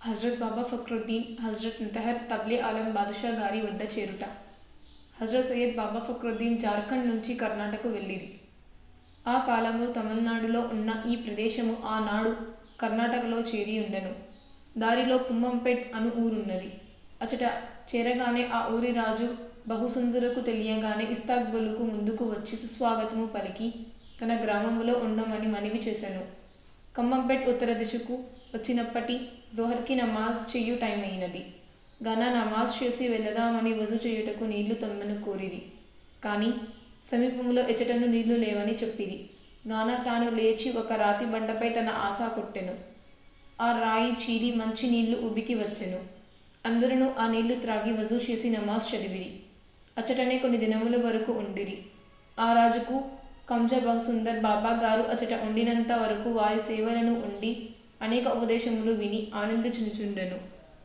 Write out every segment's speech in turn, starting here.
హజ్రత్ బాబా ఫక్రుద్దీన్ హజ్రత్ ముతహర్ తబ్లే ఆలం బాదుషా గారి వద్ద చేరుట హజ్రత్ సయ్యద్ బాబా ఫక్రుద్దీన్ జార్ఖండ్ నుంచి కర్ణాటక వెళ్ళిరి ఆ కాలంలో తమిళనాడులో ఉన్న ఈ ప్రదేశము ఆనాడు కర్ణాటకలో చేరి ఉండెను దారిలో కుంభంపేట్ అను ఊరున్నది అచట చేరగానే ఆ ఊరి రాజు బహుసుందరకు తెలియగానే ఇస్తాక్బులుకు ముందుకు వచ్చి సుస్వాగతము పలికి తన గ్రామములో ఉండమని మనవి చేశాను ఖమ్మంపేట్ ఉత్తర దిశకు వచ్చినప్పటి జోహర్కి నమాజ్ చెయ్యు టైం అయినది గాన నమాజ్ చేసి వెళదామని వజు చేయుటకు నీళ్లు తమ్మను కోరిది కానీ సమీపంలో ఎచటను నీళ్లు లేవని చెప్పిరి గాన తాను లేచి ఒక రాతి బండపై తన ఆశ కొట్టెను ఆ రాయి చీలి మంచి నీళ్లు ఉబికి వచ్చెను అందరూ ఆ నీళ్లు త్రాగి వజూ చేసి నమాజ్ చదివిరి అచటనే కొన్ని దినముల వరకు ఉండిరి ఆ రాజుకు కంజ బహుసుందర్ బాబా గారు అచట ఉండినంత వరకు వారి సేవలను ఉండి అనేక ఉపదేశములు విని ఆనందించుచుండెను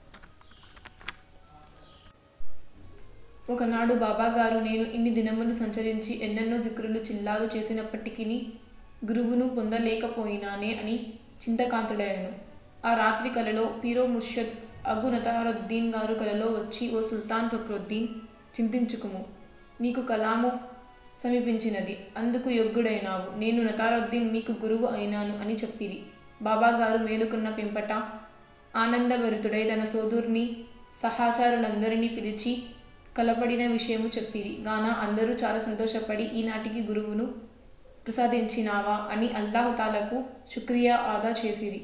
ఒకనాడు బాబా గారు నేను ఇన్ని దినములు సంచరించి ఎన్నెన్నో జిక్రులు చిల్లాలు చేసినప్పటికీ గురువును పొందలేకపోయినానే అని చింతకాంతుడయ్యాను ఆ రాత్రి కలలో పీరో ముర్షద్ అగు నతహరుద్దీన్ గారు కలలో వచ్చి ఓ సుల్తాన్ ఫక్రుద్దీన్ చింతించుకుము నీకు కలాము సమీపించినది అందుకు యొగ్గుడైనావు నేను నతారుద్దీన్ మీకు గురువు అయినాను అని చెప్పిరి బాబా గారు మేలుకున్న పింపట ఆనందభరితుడై తన సోదరుని సహాచారులందరినీ పిలిచి కలపడిన విషయము చెప్పిరి గాన అందరూ చాలా సంతోషపడి ఈనాటికి గురువును ప్రసాదించినావా అని అల్లాహుతాలకు శుక్రియా ఆదా చేసిరి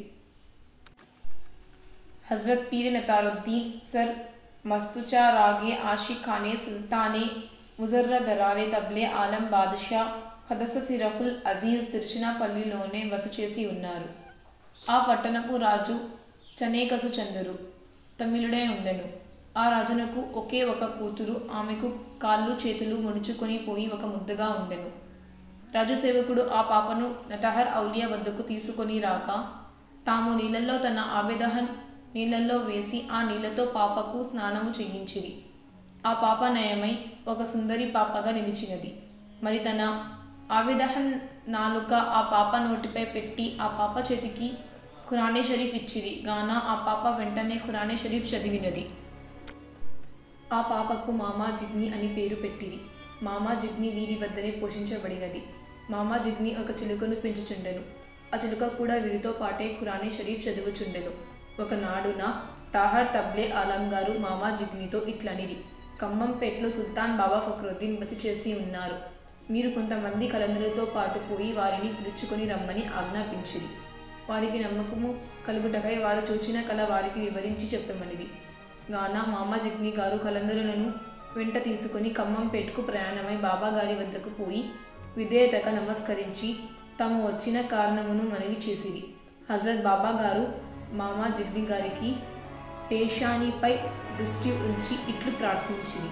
హజరత్ పీర్ నతారుద్దీన్ సర్ మస్తుచా రాగే ఆషిక్ ఖానే సుల్తానే ముజర్ర దరారే తబ్లే ఆలం బాదుషా ఖదస సిరకుల్ అజీజ్ తిరుచినాపల్లిలోనే బస చేసి ఉన్నారు ఆ పట్టణపు రాజు చనేకసు చందురు తమిళుడే ఉండెను ఆ రాజునకు ఒకే ఒక కూతురు ఆమెకు కాళ్ళు చేతులు ముడుచుకొని పోయి ఒక ముద్దగా ఉండెను రాజు సేవకుడు ఆ పాపను నతహర్ ఔలియా వద్దకు తీసుకొని రాక తాము నీళ్ళల్లో తన ఆబెదహన్ నీళ్ళల్లో వేసి ఆ నీళ్లతో పాపకు స్నానము చేయించిరి ఆ పాప నయమై ఒక సుందరి పాపగా నిలిచినది మరి తన ఆవిదహన్ నాలుక ఆ పాప నోటిపై పెట్టి ఆ పాప చేతికి ఖురానే షరీఫ్ ఇచ్చిరి గాన ఆ పాప వెంటనే ఖురానే షరీఫ్ చదివినది ఆ పాపకు మామా జిగ్ని అని పేరు పెట్టిరి మామా జిగ్ని వీరి వద్దనే పోషించబడినది మామా జిగ్ని ఒక చిలుకను పెంచుచుండెను ఆ చిలుక కూడా వీరితో పాటే ఖురానే షరీఫ్ చదువుచుండెను ఒకనాడున తాహర్ తబ్లే ఆలం గారు మామా జిగ్నితో ఇట్లనిది ఖమ్మంపేట్లో సుల్తాన్ బాబా ఫక్రుద్దీన్ బస చేసి ఉన్నారు మీరు కొంతమంది కలందరితో పాటు పోయి వారిని పిలుచుకొని రమ్మని ఆజ్ఞాపించిరి వారికి నమ్మకము కలుగుటకై వారు చూచిన కళ వారికి వివరించి చెప్పమనిది గాన మామ జిగ్ని గారు కలందరులను వెంట తీసుకొని ఖమ్మంపేటకు ప్రయాణమై బాబా గారి వద్దకు పోయి విధేయతగా నమస్కరించి తాము వచ్చిన కారణమును మనవి చేసిరి హజరత్ బాబా గారు మామా జిగ్ని గారికి పేషానిపై దృష్టి ఉంచి ఇట్లు ప్రార్థించింది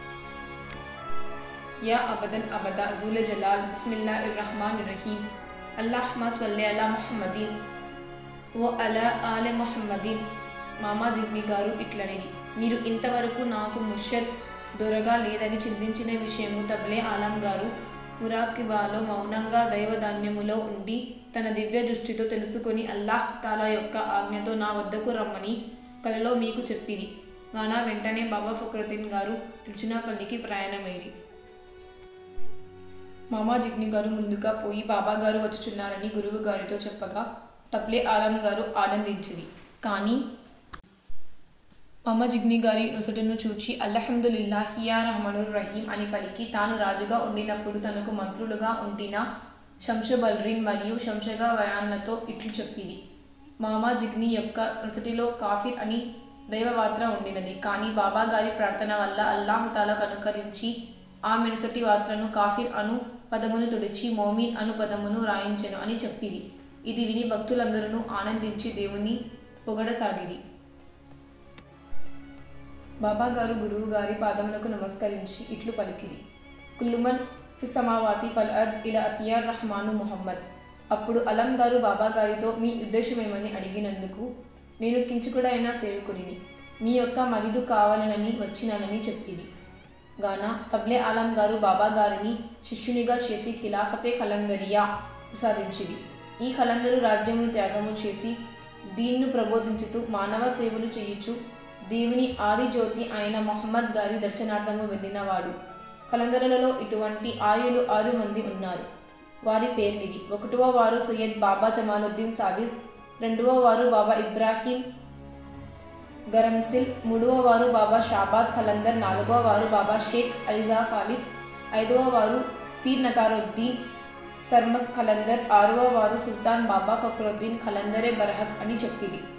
యా అబదన్ అబద జూల జలాల్ బిస్మిల్లా ఇర్రహమాన్ రహీం అల్లాహ్మా స్వల్లే అలా ముహమ్మదీన్ ఓ అలా ఆలె ముహమ్మదీన్ మామా జిగ్ని గారు ఇట్లనేది మీరు ఇంతవరకు నాకు ముర్షద్ దొరగా లేదని చింతించిన విషయము తబ్లే ఆలం గారు మురాకిబాలో మౌనంగా దైవధాన్యములో ఉండి తన దివ్య దృష్టితో తెలుసుకొని అల్లాహ్ తాలా యొక్క ఆజ్ఞతో నా వద్దకు రమ్మని కలలో మీకు చెప్పిరి గానా వెంటనే బాబా ఫక్రుద్దీన్ గారు తిరుచునాపల్లికి ప్రయాణమైరి మామా జిగ్ని గారు ముందుగా పోయి బాబా గారు వచ్చుచున్నారని గురువు గారితో చెప్పగా తప్లే ఆలం గారు ఆనందించింది కానీ మామా జిగ్ని గారి నొసటను చూచి అల్హమ్దుల్లా హియా రహమానుర్ రహీం అని పలికి తాను రాజుగా ఉండినప్పుడు తనకు మంత్రులుగా ఉండిన శంషబల్రీన్ మరియు శంషగా వయాన్లతో ఇట్లు చెప్పింది మామా జిగ్ని యొక్క నొసటిలో కాఫిర్ అని దైవవాత్ర ఉండినది కానీ బాబా గారి ప్రార్థన వల్ల అల్లాహుతాలా కనుకరించి ఆ మెనసటి వాత్రను కాఫిర్ అను పదమును తుడిచి మోమీన్ అను పదమును రాయించెను అని చెప్పిరి ఇది విని భక్తులందరూ ఆనందించి దేవుని పొగడసాగిరి బాబా గారు గురువు గారి పాదములకు నమస్కరించి ఇట్లు పలికిరి కుల్లుమన్ ఫిసమావాతి ఫల్ అర్జ్ ఇలా అతియార్ రహమాను ముహమ్మద్ అప్పుడు అలం గారు బాబా గారితో మీ ఉద్దేశమేమని అడిగినందుకు నేను కించుకుడైన సేవకుడిని మీ యొక్క మరిదు కావాలనని వచ్చినానని చెప్పిరి గాన తబ్లే ఆలం గారు బాబా గారిని శిష్యునిగా చేసి ఖిలాఫతే ఖలందరియా ప్రసాదించిరి ఈ ఖలందరు రాజ్యమును త్యాగము చేసి దీన్ను ప్రబోధించుతూ మానవ సేవలు చేయుచు దేవుని ఆది జ్యోతి అయిన మొహమ్మద్ గారి దర్శనార్థము వెళ్ళినవాడు కలందరులలో ఇటువంటి ఆర్యులు ఆరు మంది ఉన్నారు వారి పేర్లివి ఒకటవ వారు సయ్యద్ బాబా జమాలుద్దీన్ సావిస్ రెండవ వారు బాబా ఇబ్రాహీం గరంసిల్ మూడవ వారు బాబా షాబాజ్ ఖలందర్ నాలుగవ వారు బాబా షేక్ అలిజాఫ్ ఆలిఫ్ ఐదవ వారు పీర్ నతారుద్దీన్ సర్మస్ ఖలందర్ ఆరవ వారు సుల్తాన్ బాబా ఫక్రుద్దీన్ ఖలందరే బరహక్ అని చెప్పిరి